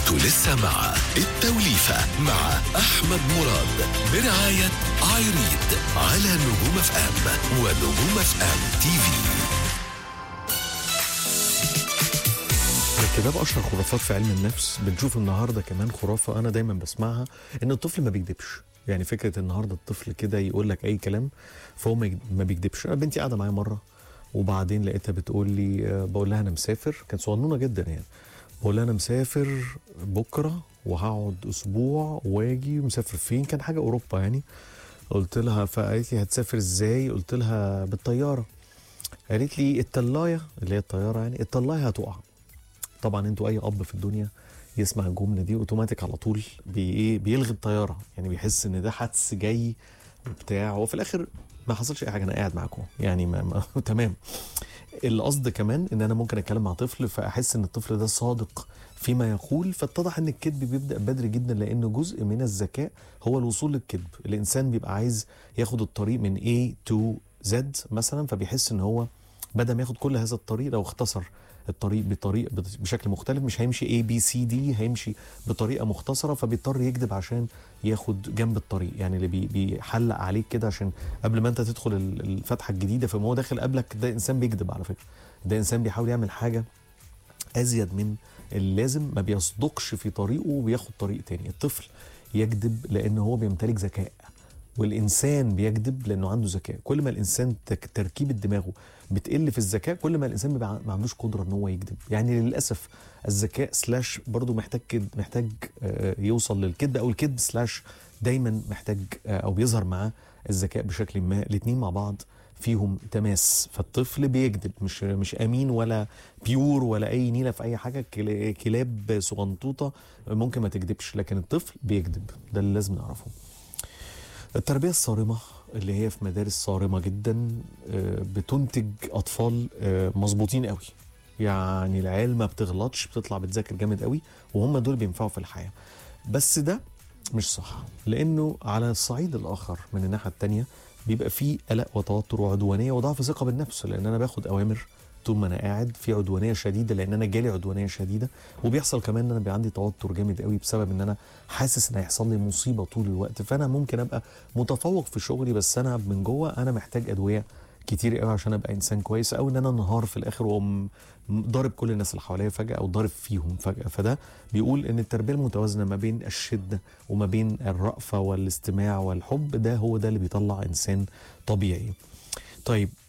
انتوا لسه مع التوليفة مع أحمد مراد برعاية عايريد على نجوم اف ام ونجوم اف ام تي في كتاب اشهر خرافات في علم النفس بنشوف النهارده كمان خرافه انا دايما بسمعها ان الطفل ما بيكذبش يعني فكره النهارده الطفل كده يقول لك اي كلام فهو ما يك- ما بيكذبش انا بنتي قاعده معايا مره وبعدين لقيتها بتقول لي آه، بقول لها انا مسافر كانت صغنونه جدا يعني بقول لها انا مسافر بكره وهقعد اسبوع واجي مسافر فين كان حاجه اوروبا يعني قلت لها فقالت لي هتسافر ازاي قلت لها بالطياره قالت لي الطلايه اللي هي الطياره يعني الطلايه هتقع طبعا انتوا اي اب في الدنيا يسمع الجمله دي اوتوماتيك على طول بي ايه بيلغي الطياره يعني بيحس ان ده حدس جاي وبتاع هو في الاخر ما حصلش اي حاجه انا قاعد معاكم يعني ما ما تمام القصد كمان ان انا ممكن اتكلم مع طفل فاحس ان الطفل ده صادق فيما يقول فاتضح ان الكذب بيبدا بدري جدا لان جزء من الذكاء هو الوصول للكذب الانسان بيبقى عايز ياخد الطريق من A to Z مثلا فبيحس ان هو بدل ما ياخد كل هذا الطريق لو اختصر الطريق بطريق بشكل مختلف مش هيمشي A B C D هيمشي بطريقه مختصره فبيضطر يكذب عشان ياخد جنب الطريق يعني اللي بي بيحلق عليك كده عشان قبل ما انت تدخل ال- الفتحه الجديده فما هو داخل قبلك ده انسان بيكذب على فكره ده انسان بيحاول يعمل حاجه ازيد من اللازم ما بيصدقش في طريقه وبياخد طريق تاني الطفل يكذب لان هو بيمتلك ذكاء والانسان بيكذب لانه عنده ذكاء كل ما الانسان تك- تركيبه دماغه بتقل في الذكاء كل ما الانسان بيبقى ما عندوش قدره ان هو يكذب يعني للاسف الذكاء سلاش برضه محتاج كد محتاج آه، يوصل للكذب او الكذب سلاش دايما محتاج آه، او بيظهر معاه الذكاء بشكل ما الاثنين مع بعض فيهم تماس فالطفل بيكذب مش مش امين ولا بيور ولا اي نيله في اي حاجه كلا- كلاب صغنطوطه ممكن ما تكذبش لكن الطفل بيكذب ده اللي لازم نعرفه التربية الصارمة اللي هي في مدارس صارمة جدا آه، بتنتج أطفال آه، مظبوطين قوي يعني العيال ما بتغلطش بتطلع بتذاكر جامد قوي وهم دول بينفعوا في الحياة بس ده مش صح لأنه على الصعيد الآخر من الناحية التانية بيبقى فيه قلق وتوتر وعدوانية وضعف ثقة بالنفس لأن أنا باخد أوامر طول ما انا قاعد في عدوانيه شديده لان انا جالي عدوانيه شديده وبيحصل كمان ان انا بيبقى عندي توتر جامد قوي بسبب ان انا حاسس ان هيحصل لي مصيبه طول الوقت فانا ممكن ابقى متفوق في شغلي بس انا من جوه انا محتاج ادويه كتير قوي عشان ابقى انسان كويس او ان انا انهار في الاخر واقوم ضارب كل الناس اللي حواليا فجاه او ضارب فيهم فجاه فده بيقول ان التربيه المتوازنه ما بين الشده وما بين الرأفه والاستماع والحب ده هو ده اللي بيطلع انسان طبيعي طيب